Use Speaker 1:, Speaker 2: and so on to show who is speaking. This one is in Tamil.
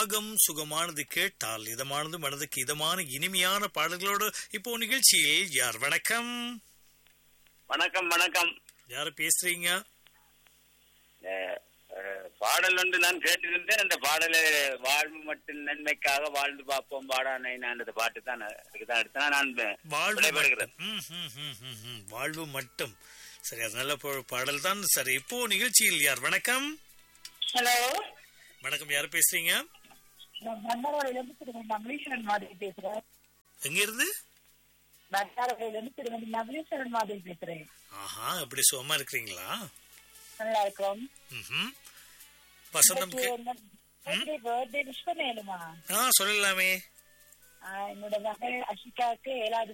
Speaker 1: ராகம் சுகமானது கேட்டால் இதமானது மனதுக்கு இதமான இனிமையான பாடல்களோடு இப்போ நிகழ்ச்சியில் யார் வணக்கம்
Speaker 2: வணக்கம் வணக்கம்
Speaker 1: யாரு பேசுறீங்க
Speaker 2: அஹ், அஹ், பாடல் ஒன்று நான் கேட்டிருந்தேன் அந்த பாடலை வாழ்வு மட்டும் நன்மைக்காக வாழ்ந்து பார்ப்போம் பாடானை நான் அந்த பாட்டு தான் அதுக்கு தான் எடுத்தேன் நான்
Speaker 1: வாழ்வு
Speaker 2: விடைபெறுகிறேன்
Speaker 1: மட்டும். ம், ம், ம், ம், ம். வாழ்வு மட்டும் சரி அது நல்ல பா- பாடல் தான் சரி இப்போ நிகழ்ச்சியில் யார் வணக்கம்
Speaker 3: ஹலோ
Speaker 1: வணக்கம் யார் பேசுறீங்க
Speaker 3: நான் பண்டாரவாடியில இருந்து திருமதி நவலீஸ்வரன் மாதிரி பேசுறேன்
Speaker 1: எங்க இருந்து
Speaker 3: பண்டாரவாடியில இருந்து திருமதி நவலீஸ்வரன் மாதிரி பேசுறேன்
Speaker 1: ஆஹா எப்படி சுகமா இருக்கிறீங்களா
Speaker 3: நல்லா இருக்கோம்
Speaker 1: ம்ஹும். வசந்தம் கே-
Speaker 3: பர்த்டே விஷ் பண்ண வேணுமா
Speaker 1: ஆ சொல்லலாமே
Speaker 3: என்னோட மகள் அஷிகாவுக்கு ஏழாவது